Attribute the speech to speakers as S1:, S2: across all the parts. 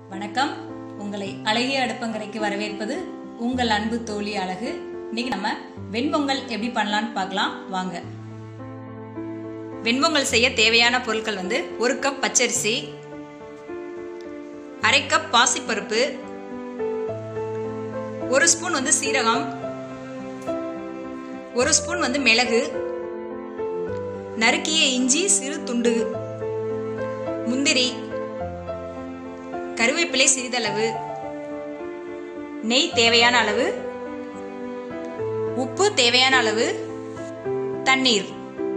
S1: வணக்கம் உங்களை அழகிய அடுப்பங்கரைக்கு வரவேற்பது உங்கள் அன்பு தோழி அழகு இன்னைக்கு நம்ம வெண்பொங்கல் எப்படி பண்ணலாம்னு பார்க்கலாம் வாங்க வெண்பொங்கல் செய்ய தேவையான பொருட்கள் வந்து ஒரு கப் பச்சரிசி அரை கப் பாசிப்பருப்பு ஒரு ஸ்பூன் வந்து சீரகம் ஒரு ஸ்பூன் வந்து மிளகு நறுக்கிய இஞ்சி சிறு துண்டு முந்திரி கருவேப்பிலை சிறிதளவு நெய் தேவையான அளவு உப்பு தேவையான அளவு தண்ணீர்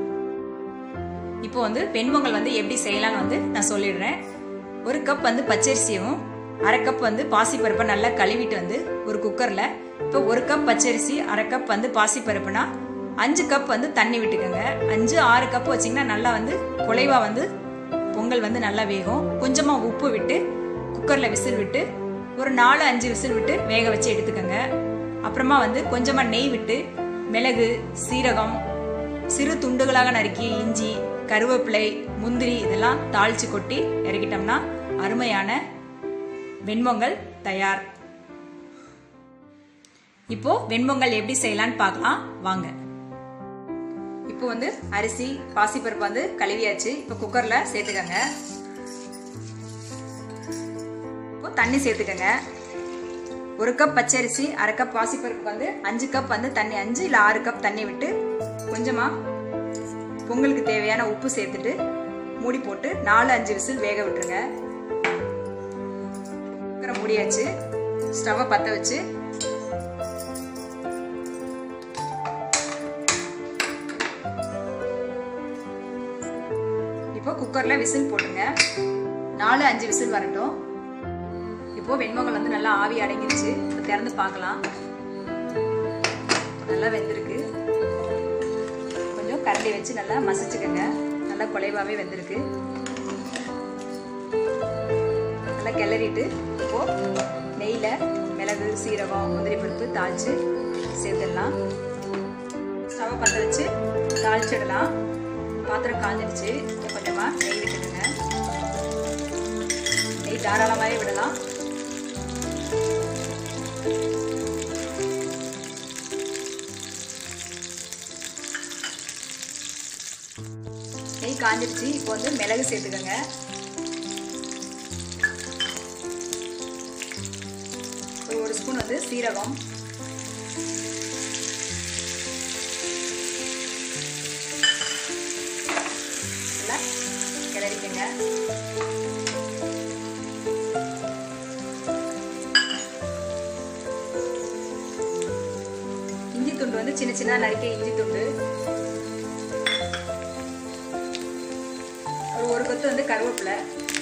S1: இப்போ வந்து வெண்பொங்கல் வந்து எப்படி செய்யலாம்னு வந்து நான் சொல்லிடுறேன் ஒரு கப் வந்து பச்சரிசியும் அரை கப் வந்து பாசிப்பருப்பை நல்லா கழுவிட்டு வந்து ஒரு குக்கரில் இப்போ ஒரு கப் பச்சரிசி அரை கப் வந்து பாசிப்பருப்புனா அஞ்சு கப் வந்து தண்ணி விட்டுக்கோங்க அஞ்சு ஆறு கப் வச்சிங்கன்னா நல்லா வந்து குலைவா வந்து பொங்கல் வந்து நல்லா வேகும் கொஞ்சமாக உப்பு விட்டு குக்கரில் விசில் விட்டு ஒரு நாலு அஞ்சு விசில் விட்டு வேக வச்சு எடுத்துக்கோங்க அப்புறமா வந்து கொஞ்சமாக நெய் விட்டு மிளகு சீரகம் சிறு துண்டுகளாக நறுக்கிய இஞ்சி கருவேப்பிலை முந்திரி இதெல்லாம் தாளிச்சு கொட்டி இறக்கிட்டோம்னா அருமையான வெண்பொங்கல் தயார் இப்போ வெண்பொங்கல் எப்படி செய்யலாம்னு பார்க்கலாம் வாங்க இப்போ வந்து அரிசி பாசிப்பருப்பு வந்து கழுவியாச்சு இப்போ குக்கர்ல சேர்த்துக்கங்க இப்போ தண்ணி சேர்த்துக்கங்க ஒரு கப் பச்சரிசி அரை கப் பாசிப்பருப்புக்கு வந்து அஞ்சு கப் வந்து தண்ணி அஞ்சு இல்லை ஆறு கப் தண்ணி விட்டு கொஞ்சமா பொங்கலுக்கு தேவையான உப்பு சேர்த்துட்டு மூடி போட்டு நாலு அஞ்சு விசில் வேக விட்டுருங்க குக்கரை மூடியாச்சு ஸ்டவ்வை பற்ற வச்சு இப்போ குக்கர்ல விசில் போட்டுங்க நாலு அஞ்சு விசில் வரட்டும் இப்போ வெண்பொங்கல் வந்து நல்லா ஆவி அடங்கிருச்சு இப்போ திறந்து பார்க்கலாம் நல்லா வெந்திருக்கு கொஞ்சம் கரண்டி வச்சு நல்லா மசிச்சுக்கோங்க நல்லா குலைவாவே வெந்திருக்கு நல்லா கிளறிட்டு இப்போ நெய்யில் மிளகு சீரகம் முந்திரி பருப்பு தாளிச்சு சேர்த்துடலாம் ஸ்டவை பற்ற வச்சு தாளிச்சிடலாம் பாத்திரம் காஞ்சிடுச்சு கொஞ்சமாக நெய் விட்டுடுங்க நெய் தாராளமாகவே விடலாம் நெய் காஞ்சிடுச்சு இப்போ வந்து மிளகு சேர்த்துக்கோங்க ஒரு ஒரு ஸ்பூன் வந்து சீரகம் நல்லா கிளறிக்கங்க இஞ்சி துண்டு வந்து சின்ன சின்ன நறுக்கிய இஞ்சி துண்டு ஒரு ஒரு கொத்து வந்து கருவேப்பிலை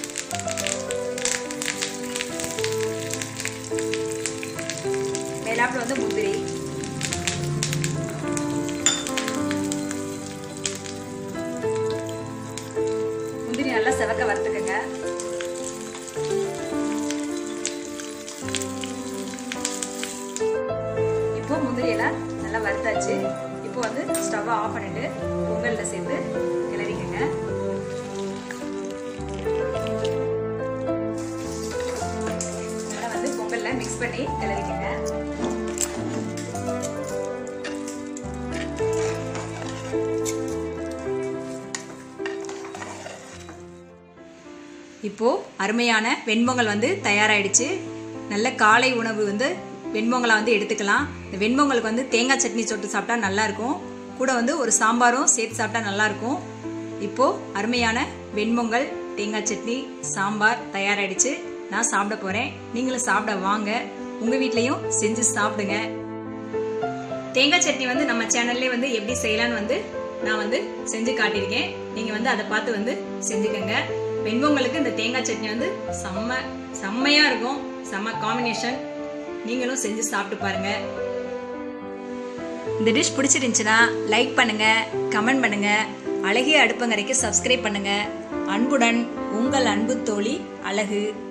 S1: மேலாப்பில் வந்து முந்திரி முந்திரி நல்லா செவக்க வறுத்துக்கங்க இப்போ முந்திரி எல்லாம் நல்லா வறுத்தாச்சு இப்போ வந்து ஸ்டவ்வை ஆஃப் பண்ணிட்டு பொங்கலில் சேர்த்து கிளறிக்கங்க நல்லா வந்து பொங்கலில் மிக்ஸ் பண்ணி கிளறிக்கங்க இப்போ அருமையான வெண்பொங்கல் வந்து தயாராயிடுச்சு நல்ல காலை உணவு வந்து வெண்பொங்கலை வந்து எடுத்துக்கலாம் இந்த வெண்பொங்கலுக்கு வந்து தேங்காய் சட்னி சொட்டு சாப்பிட்டா நல்லா இருக்கும் கூட வந்து ஒரு சாம்பாரும் சேர்த்து சாப்பிட்டா நல்லா இருக்கும் இப்போ அருமையான வெண்பொங்கல் தேங்காய் சட்னி சாம்பார் தயாராயிடுச்சு நான் சாப்பிட போறேன் நீங்களும் சாப்பிட வாங்க உங்க வீட்லயும் செஞ்சு சாப்பிடுங்க தேங்காய் சட்னி வந்து நம்ம சேனல்லே வந்து எப்படி செய்யலாம்னு வந்து நான் வந்து செஞ்சு காட்டியிருக்கேன் நீங்க வந்து அதை பார்த்து வந்து செஞ்சுக்கோங்க வெண்பொங்கலுக்கு இந்த தேங்காய் சட்னி வந்து செம்ம செம்மையா இருக்கும் செம்ம காம்பினேஷன் நீங்களும் செஞ்சு சாப்பிட்டு பாருங்க இந்த டிஷ் பிடிச்சிருந்துச்சுன்னா லைக் பண்ணுங்க கமெண்ட் பண்ணுங்க அழகிய அடுப்பங்கரைக்கு சப்ஸ்கிரைப் பண்ணுங்க அன்புடன் உங்கள் அன்பு தோழி அழகு